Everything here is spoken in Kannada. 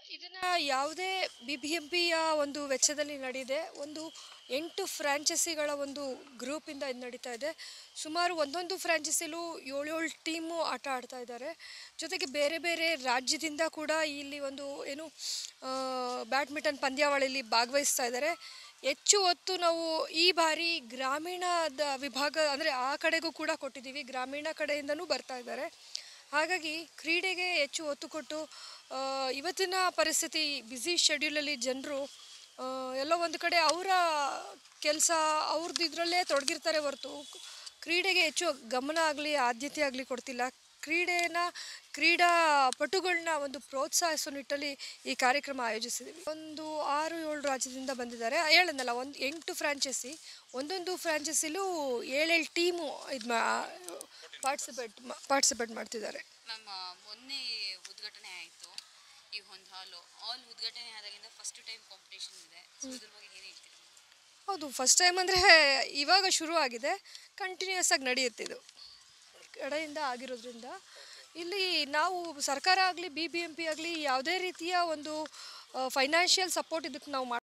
ಇದನ್ನ ಯಾವುದೇ ಬಿ ಬಿ ಎಂ ಪಿಯ ಒಂದು ವೆಚ್ಚದಲ್ಲಿ ನಡೆದಿದೆ ಒಂದು ಎಂಟು ಫ್ರಾಂಚೈಸಿಗಳ ಒಂದು ಗ್ರೂಪಿಂದ ಇದು ನಡೀತಾ ಇದೆ ಸುಮಾರು ಒಂದೊಂದು ಫ್ರಾಂಚೈಸಿಲೂ ಏಳೇಳು ಟೀಮು ಆಟ ಆಡ್ತಾ ಇದ್ದಾರೆ ಜೊತೆಗೆ ಬೇರೆ ಬೇರೆ ರಾಜ್ಯದಿಂದ ಕೂಡ ಇಲ್ಲಿ ಒಂದು ಏನು ಬ್ಯಾಡ್ಮಿಂಟನ್ ಪಂದ್ಯಾವಳಿಯಲ್ಲಿ ಭಾಗವಹಿಸ್ತಾ ಇದ್ದಾರೆ ಹೆಚ್ಚು ಹೊತ್ತು ನಾವು ಈ ಬಾರಿ ಗ್ರಾಮೀಣದ ವಿಭಾಗ ಅಂದರೆ ಆ ಕಡೆಗೂ ಕೂಡ ಕೊಟ್ಟಿದ್ದೀವಿ ಗ್ರಾಮೀಣ ಕಡೆಯಿಂದನೂ ಬರ್ತಾ ಇದ್ದಾರೆ ಹಾಗಾಗಿ ಕ್ರೀಡೆಗೆ ಹೆಚ್ಚು ಒತ್ತು ಕೊಟ್ಟು ಆ, ಇವತ್ತಿನ ಪರಿಸ್ಥಿತಿ ಬ್ಯುಸಿ ಶೆಡ್ಯೂಲಲ್ಲಿ ಜನರು ಎಲ್ಲೋ ಒಂದು ಕಡೆ ಅವರ ಕೆಲಸ ಅವ್ರದ್ದು ಇದರಲ್ಲೇ ತೊಡಗಿರ್ತಾರೆ ಹೊರತು ಕ್ರೀಡೆಗೆ ಹೆಚ್ಚು ಗಮನ ಆಗಲಿ ಆದ್ಯತೆ ಆಗಲಿ ಕೊಡ್ತಿಲ್ಲ ಕ್ರೀಡೆನ ಕ್ರೀಡಾಪಟುಗಳನ್ನ ಒಂದು ಪ್ರೋತ್ಸಾಹಿಸೋ ನಿಟ್ಟಲ್ಲಿ ಈ ಕಾರ್ಯಕ್ರಮ ಆಯೋಜಿಸಿದ್ದೀವಿ ಒಂದು ಆರು ಏಳು ರಾಜ್ಯದಿಂದ ಬಂದಿದ್ದಾರೆ ಹೇಳದ್ನಲ್ಲ ಒಂದು ಎಂಟು ಫ್ರಾಂಚೈಸಿ ಒಂದೊಂದು ಫ್ರಾಂಚೈಸಿಲೂ ಏಳೇಳು ಟೀಮು ಇದು ಮಾ ಪಾರ್ಟಿಸಿಪೇಟ್ ಪಾರ್ಟಿಸಿಪೇಟ್ ಮಾಡ್ತಿದ್ದಾರೆ ಮ್ಯಾಮ್ ಮೊನ್ನೆ ಉದ್ಘಾಟನೆ ಆಯಿತು ಈ ಒಂದು ಹಾಲು ಆಲ್ ಉದ್ಘಾಟನೆ ಆದಾಗಿಂದ ಫಸ್ಟ್ ಟೈಮ್ ಕಾಂಪಿಟೇಷನ್ ಇದೆ ಸೊ ಇದ್ರ ಬಗ್ಗೆ ಏನು ಹೇಳ್ತೀರಿ ಹೌದು ಫಸ್ಟ್ ಟೈಮ್ ಅಂದರೆ ಇವಾಗ ಶುರು ಆಗಿದೆ ಕಂಟಿನ್ಯೂಸ್ ಆಗಿ ನಡೆಯುತ್ತೆ ಇದು ಕಡೆಯಿಂದ ಆಗಿರೋದ್ರಿಂದ ಇಲ್ಲಿ ನಾವು ಸರ್ಕಾರ ಆಗಲಿ ಬಿ ಬಿ ಎಂ ಪಿ ಆಗಲಿ ಯಾವುದೇ ರೀತಿಯ ಒಂದು ಫೈನಾನ್ಷಿಯಲ್ ಸಪೋರ್ಟ್ ಇದಕ್ಕೆ ನಾವು